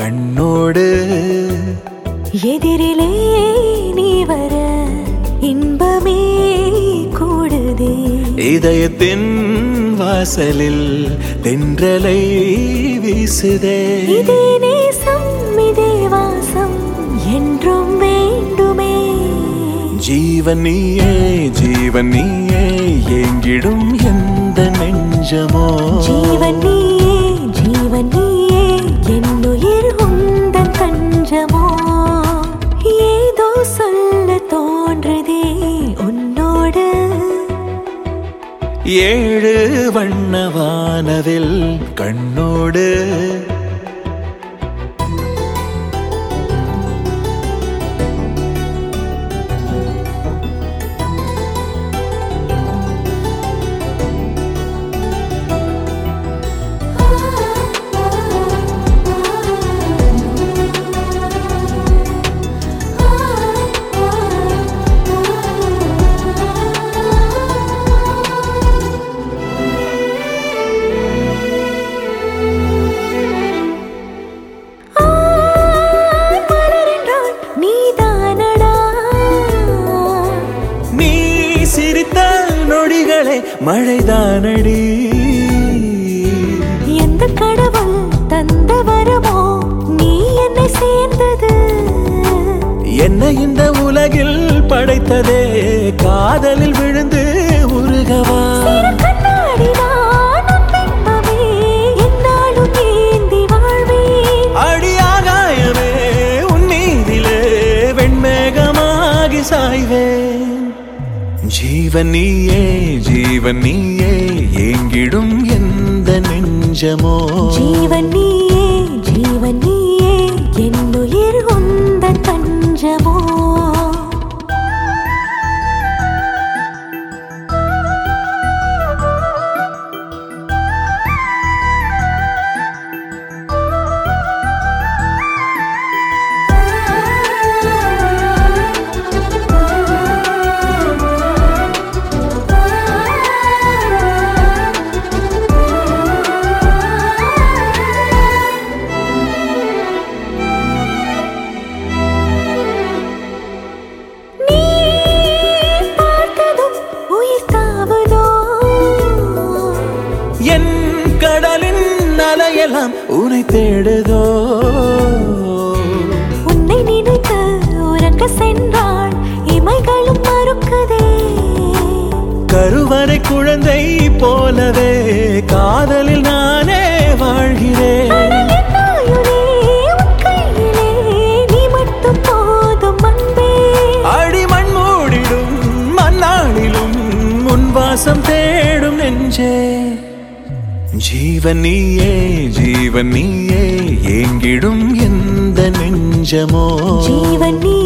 கண்ணோடு எதிரிலே நீ வர இன்பமே கூடுதே இதயத்தின் வாசலில் தென்றலை வீசுதே இதே நேசம் இதே வாசம் என்றும் வேண்டுமே ஜீவன் நீயே ஜீவன் நீயே எங்கிடும் எந்த நெஞ்சமோ ஜீவன் நீயே ஜீவன் நீயே என்னுயிர் உந்தன் தஞ்சமோ ஏதோ சொல்ல தோன்றுதே உன்னோடு ஏழு வண்ணவானவில் கண்ணோடு ஆ, மலரென்றால் நீதானடா நீ சிரித்த நொடிகளே மழைதானடி எந்த கடவுள் தந்த வரமோ நீ என்னை சேர்ந்தது என்ன இந்த உலகில் படைத்ததே காதலில் விழுந்து உருகவா சிறு கண்ணாடி நான் உன் பிம்பமே என்னாலும் ஏந்தி வாழ்வேன் அடியாகாயமே உன் மீதிலே வெண்மேகமாகி சாய்வேன் ஜீவன் நீயே ஜீவன் நீயே எங்கிடும் எந்த நெஞ்சமோ ஜீவன் நீயே ஜீவன் நீயே என்னுயிர் உந்தன் தஞ்சமோ நீ பார்த்ததும் உயிர் தாவுதோ என் கடலின் அலையெல்லாம் உனை தேடுதோ உன்னை நினைத்து உறங்க சென்றாள் இமைகளும் மறுக்குதே கருவறை குழந்தை போலவே காதலில் நானே வாழ்கிறேன் ஆனால் என் ஆயுளே உன் கையிலே நீ மட்டும் போதும் அன்பே அடிமண் மூடிடும் மண்ணாளிலும் உன் வாசம் தேடும் நெஞ்சே ஜீவன் நீயே ஜீவன் நீயே எங்கிடும் எந்த நெஞ்சமோ ஜீவன் நீ